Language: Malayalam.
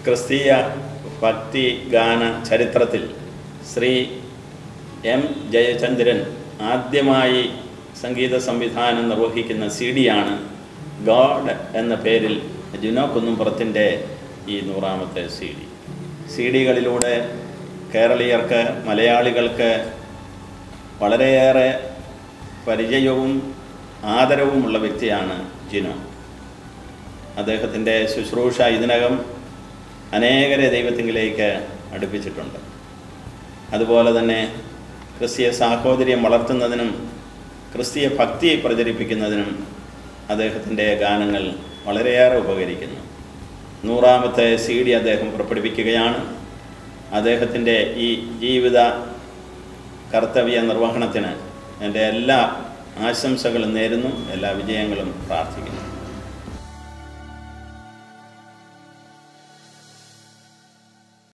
ക്രിസ്തീയ ഭക്തി ഗാന ചരിത്രത്തിൽ ശ്രീ എം ജയചന്ദ്രൻ ആദ്യമായി സംഗീത സംവിധാനം നിർവഹിക്കുന്ന സി ഡിയാണ് ഗോഡ് എന്ന പേരിൽ ജുനോ കുന്നുംപുറത്തിൻ്റെ ഈ നൂറാമത്തെ സി ഡി സി ഡികളിലൂടെ കേരളീയർക്ക് മലയാളികൾക്ക് വളരെയേറെ പരിചയവും ആദരവുമുള്ള വ്യക്തിയാണ് ജിനോ അദ്ദേഹത്തിൻ്റെ ശുശ്രൂഷ ഇതിനകം അനേകരെ ദൈവത്തിങ്കിലേക്ക് അടുപ്പിച്ചിട്ടുണ്ട് അതുപോലെ തന്നെ ക്രിസ്തീയ സാഹോദര്യം വളർത്തുന്നതിനും ക്രിസ്തീയ ഭക്തി പ്രചരിപ്പിക്കുന്നതിനും അദ്ദേഹത്തിൻ്റെ ഗാനങ്ങൾ വളരെയേറെ ഉപകരിക്കുന്നു നൂറാമത്തെ സി ഡി അദ്ദേഹം പുറപ്പെടുവിക്കുകയാണ് അദ്ദേഹത്തിൻ്റെ ഈ ജീവിത കർത്തവ്യ നിർവഹണത്തിന് എൻ്റെ എല്ലാ ആശംസകളും നേരുന്നു എല്ലാ വിജയങ്ങളും പ്രാർത്ഥിക്കുന്നു